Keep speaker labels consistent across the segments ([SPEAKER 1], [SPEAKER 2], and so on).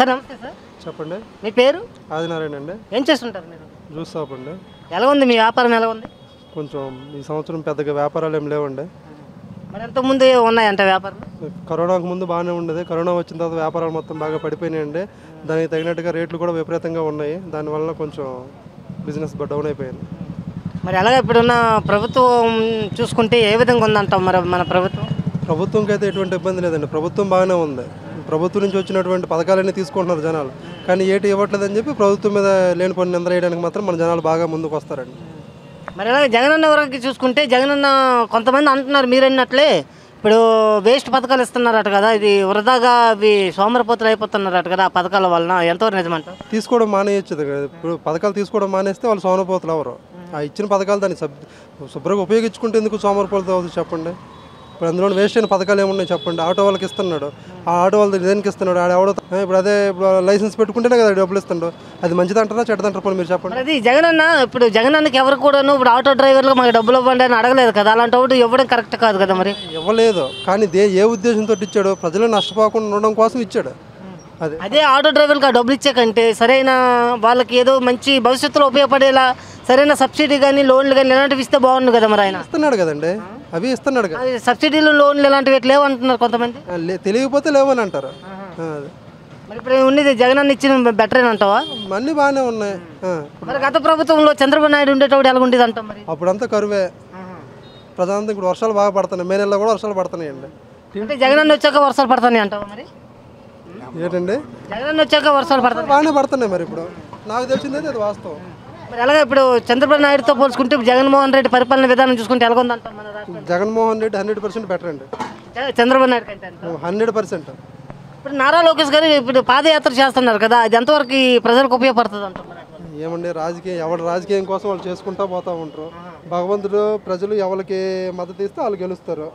[SPEAKER 1] Sir నమస్తే sir
[SPEAKER 2] చెప్పండి
[SPEAKER 1] మీ పేరు
[SPEAKER 2] ఆదినారాయణ అండి
[SPEAKER 1] ఏం చేస్తుంటారు మీరు
[SPEAKER 2] జ్యూస్ షాప్ అండి
[SPEAKER 1] ఎలా ఉంది మీ వ్యాపారం ఎలా ఉంది
[SPEAKER 2] కొంచెం ఈ సంవత్సరం పెద్దగా వ్యాపారాలు ఏం లేవండి
[SPEAKER 1] మరి ఎంతకుముందు ఉన్నాయంట వ్యాపారం
[SPEAKER 2] కరోనాకు ముందు బాగానే ఉండేది కరోనా వచ్చిన తర్వాత వ్యాపారాలు మొత్తం బాగా పడిపోయినాయండి దానికి తగినట్టుగా రేట్లు కూడా విపరీతంగా ఉన్నాయి దానివల్ల కొంచెం బిజినెస్ డౌన్ అయిపోయింది
[SPEAKER 1] మరి అలాగే ఇప్పుడున్న ప్రభుత్వం చూసుకుంటే ఏ విధంగా ఉందంటాం మరి మన ప్రభుత్వం
[SPEAKER 2] ప్రభుత్వంకి అయితే ఎటువంటి ఇబ్బంది లేదండి ప్రభుత్వం బాగానే ఉంది ప్రభుత్వం నుంచి వచ్చినటువంటి పథకాలన్నీ తీసుకుంటున్నారు జనాలు కానీ ఏటి ఇవ్వట్లేదని చెప్పి ప్రభుత్వం మీద లేని పని నిందర వేయడానికి మాత్రం మన జనాలు బాగా ముందుకు వస్తారండి
[SPEAKER 1] మరి అలాగే జగనన్న వరకు చూసుకుంటే జగనన్న కొంతమంది అంటున్నారు మీరు అన్నట్లే ఇప్పుడు వేస్ట్ పథకాలు ఇస్తున్నారట కదా ఇది వృధాగా అవి సోమరపోతులు అయిపోతున్నారట కదా ఆ పథకాల వలన ఎంతవరకు నిజమంటారు
[SPEAKER 2] తీసుకోవడం మానేయచ్చు కదా ఇప్పుడు పథకాలు తీసుకోవడం మానేస్తే వాళ్ళు సోమరపోతులు ఎవరు ఆ ఇచ్చిన పథకాలు దాన్ని సబ్ శుభ్రంగా ఉపయోగించుకుంటే ఎందుకు సోమరపోతులు అవుతుంది చెప్పండి ఇప్పుడు అందులో వేస్ట్ అయిన పథకాలు ఏమున్నాయి చెప్పండి ఆటో వాళ్ళకి ఇస్తున్నాడు ఆ ఆటో వాళ్ళకి దేనికి ఇస్తున్నాడు ఆడ ఎవడో ఆ, ఇప్పుడు అదే ఇప్పుడు లైసెన్స్ పెట్టుకుంటేనే కదా డబ్బులు ఇస్తున్నాడు అది మంచిదంటారా చెడ్డదంటారా పోనీ మీరు చెప్పండి
[SPEAKER 1] మరి అది జగనన్న ఇప్పుడు జగనన్నకి ఎవరు కూడాను ఇప్పుడు ఆటో డ్రైవర్లకు మాకు డబ్బులు ఇవ్వండి అని అడగలేదు కదా అలాంటి ఒకటి ఇవ్వడం కరెక్ట్ కాదు కదా మరి
[SPEAKER 2] ఇవ్వలేదు కానీ దే ఏ ఉద్దేశంతో ఇచ్చాడు ప్రజలు నష్టపోకుండా ఉండడం కోసం ఇచ్చాడు అదే
[SPEAKER 1] అదే ఆటో డ్రైవర్కి ఆ డబ్బులు ఇచ్చే కంటే సరైన వాళ్ళకి ఏదో మంచి భవిష్యత్తులో ఉపయోగపడేలా సరైన సబ్సిడీ కానీ లోన్లు కానీ ఇలాంటివి ఇస్తే బాగుండు కదా మరి ఆయన
[SPEAKER 2] ఇస్తున్నాడు కదండి అవి ఇస్తున్నాడు కదా
[SPEAKER 1] అది సబ్సిడీలు లోన్లు ఇలాంటివి ఇట్లా లేవంటున్నారు కొంతమంది
[SPEAKER 2] ఆ, లే- తెలియకపోతే లేవని అంటారు ఆ, అదే.
[SPEAKER 1] మరి ఇప్పుడు ఉన్నది జగనన్న ఇచ్చిన బెటర్ అంటావా
[SPEAKER 2] అన్నీ బాగానే ఉన్నాయి ఆ.
[SPEAKER 1] మరి గత ప్రభుత్వంలో చంద్రబాబు నాయుడు ఉండేటప్పుడు ఎలా ఉండేది అంటాం మరి
[SPEAKER 2] అప్పుడంతా కరువే ప్రధానంగా ఇప్పుడు వర్షాలు బాగా పడుతున్నాయి మే నెలలో కూడా వర్షాలు పడుతున్నాయండి
[SPEAKER 1] అంటే జగనన్న వచ్చాక వర్షాలు పడతాయి అంటావా మరి
[SPEAKER 2] ఏంటండి
[SPEAKER 1] జగనన్న వచ్చాక వర్షాలు పడతాయి
[SPEAKER 2] బాగానే పడుతున్నాయి మరి ఇప్పుడు నాకు తెలిసింది అయితే అది వాస్తవం
[SPEAKER 1] మరి అలాగే ఇప్పుడు చంద్రబాబు నాయుడుతో పోల్చుకుంటే ఇప్పుడు జగన్మోహన్ రెడ్డి పరిపాలన విధానం చూసుకుంటే ఎలా ఉందంటాం మన రాష్ట్రం
[SPEAKER 2] Jaganmohan Reddy hundred percent better అండి
[SPEAKER 1] చ- చంద్రబాబు నాయుడు కంటే అంటాం.
[SPEAKER 2] హండ్రెడ్ పర్సెంట్
[SPEAKER 1] ఇప్పుడు నారా లోకేష్ గారు ఇప్పుడు పాదయాత్ర చేస్తున్నారు కదా అది ఎంతవరకు ఈ ప్రజలకు ఉపయోగపడుతుంది అంటాం మరి
[SPEAKER 2] ఏమండి రాజకీయం ఎవరి రాజకీయం కోసం వాళ్ళు చేసుకుంటా పోతా ఉంటారు భగవంతుడు ప్రజలు ఎవరికి మద్దతు ఇస్తే వాళ్ళు గెలుస్తారు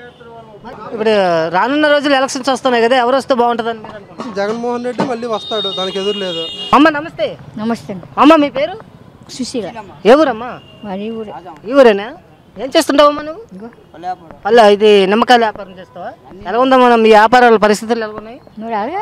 [SPEAKER 1] ఇప్పుడు రానున్న రోజులు ఎలక్షన్స్ వస్తున్నాయి కదా ఎవరు వస్తే బాగుంటుందని మీరు అనుకుంటున్నారు?
[SPEAKER 2] జగన్మోహన్ రెడ్డి మళ్ళీ వస్తాడు దానికి ఎదురు లేదు
[SPEAKER 1] అమ్మ నమస్తే
[SPEAKER 3] నమస్తే అండి
[SPEAKER 1] అమ్మ మీ పేరు
[SPEAKER 3] సుశీల
[SPEAKER 1] ఏ ఊరమ్మా
[SPEAKER 3] మరి ఊరే
[SPEAKER 1] ఈ ఊరేనా ఏం చేస్తుంటావమ్మా నువ్వు పల్లె ఇది నిమ్మకాయల వ్యాపారం చేస్తావా ఎలా ఉందమ్మా మీ వ్యాపారాల పరిస్థితులు ఎలా ఉన్నాయి
[SPEAKER 3] మరి అలాగే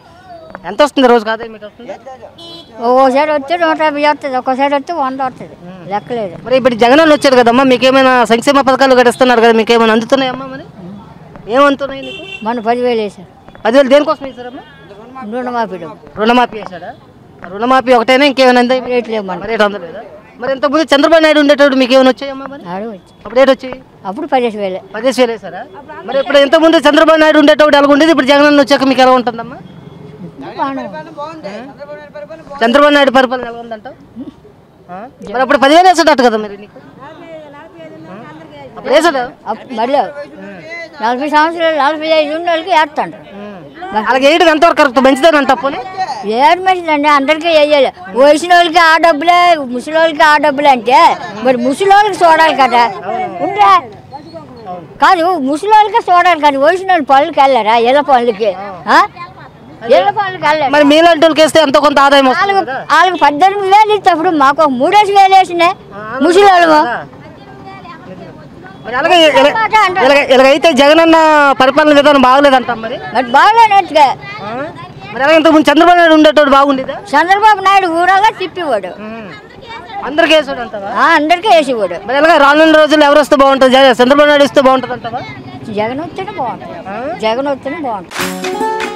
[SPEAKER 1] ఎంత వస్తుంది రోజు కాదే మీకు వస్తుంది
[SPEAKER 3] ఒక్కోసారి వస్తే నూట యాభై వస్తుంది ఒక్కోసారి వస్తే వంద వస్తుంది లెక్కలేదు
[SPEAKER 1] మరి ఇప్పుడు జగన్ వచ్చాడు కదమ్మా మీకేమైనా సంక్షేమ పథకాలు గడిస్తున్నారు కదా మీకేమైనా అందుతున్నాయమ్మా మరి ఏం అందుతున్నాయి నీకు
[SPEAKER 3] మన పదివేలు వేసారు
[SPEAKER 1] పదివేలు దేనికోసం వేశారమ్మా
[SPEAKER 3] రుణమాఫీ డబ్బు
[SPEAKER 1] రుణమాఫీ వేశాడా రుణమాఫీ ఒకటేనా ఇంకేమైనా అందా
[SPEAKER 3] రేట్లు ఇవ్వమని
[SPEAKER 1] మరి రేటు అందలేదా మరి ఇంతకుముందు చంద్రబాబు నాయుడు ఉండేటప్పుడు మీకు ఏమైనా వచ్చాయమ్మా మరి
[SPEAKER 3] ఆడు వచ్చి
[SPEAKER 1] అప్పుడు రేటు వచ్చాయి
[SPEAKER 3] అప్పుడు పదిహేను వేలే
[SPEAKER 1] పదిహేను వేలు వేశారా మరి ఇప్పుడు ఇంతకుముందు చంద్రబాబు నాయుడు ఉండేటప్పుడు ఎలా ఉండేది ఇప్పుడు జగన్ వచ్చాక మీకు ఎలా ఉంటుందమ్మా
[SPEAKER 3] బాగానే ఉంది.
[SPEAKER 1] చంద్రబాబు నాయుడు పరిపాలన ఎలా ఉందంట ఆ? మరి అప్పుడు పదివేలు వేసాడట కదా మరి నీకు అప్పుడు వేసాడు
[SPEAKER 3] అప్పుడు మళ్ళీ నలభై సంవత్సరాలు నలభై ఐదు ఉన్న వాళ్ళకి వేస్తాండ్రు
[SPEAKER 1] అలాగే వేయడం ఎంతవరకు కరెక్ట్ మంచిదేనంట పోనీ
[SPEAKER 3] ఏడు మంచిదండి అందరికీ వేయాలి వయసిన వాళ్ళకి ఆ డబ్బులే ముసలి వాళ్ళకి ఆ డబ్బులు అంటే మరి ముసలి వాళ్ళకి చూడాలి కదా ఉంటే కాదు ముసలి వాళ్ళకే చూడాలి కానీ వయసిన వాళ్ళు పనులకి వెళ్ళారా ఇళ్ళ పనులకి ఆ? ఇళ్ళ పనులకి వెళ్ళారు
[SPEAKER 1] మరి మీలాంటి వాళ్ళకి వేస్తే ఎంతో కొంత ఆదాయం వస్తుంది
[SPEAKER 3] వాళ్ళకి
[SPEAKER 1] కదా
[SPEAKER 3] వాళ్ళకి పద్దెనిమిది వేలు ఇచ్చినప్పుడు మాకు ఒక మూడేసి వేలు వేసినాయి ముసలి వాళ్ళము
[SPEAKER 1] మరి అలాగే ఇలా- ఇలాగ- ఇలాగైతే జగన్ అన్న పరిపాలన విధానం బాగలేదంటాం మరి
[SPEAKER 3] మరి బాగలేనట్టుగా
[SPEAKER 1] ఆ? మరి అలాగే ఇంతకుముందు చంద్రబాబు నాయుడు ఉండేటోడు బాగుండేదా
[SPEAKER 3] చంద్రబాబు నాయుడు ఊరగా తిప్పివాడు
[SPEAKER 1] అందరికీ వేసాడు అంటావా
[SPEAKER 3] ఆ, అందరికీ వేసేవాడు
[SPEAKER 1] మరి అలాగే రానున్న రోజులు ఎవరు వస్తే బాగుంటుంది జగ- చంద్రబాబు నాయుడు వస్తే బాగుంటుంది అంటావా
[SPEAKER 3] జగన్ వస్తేనే బాగుంటుంది జగన్ వస్తేనే బాగుంటుంది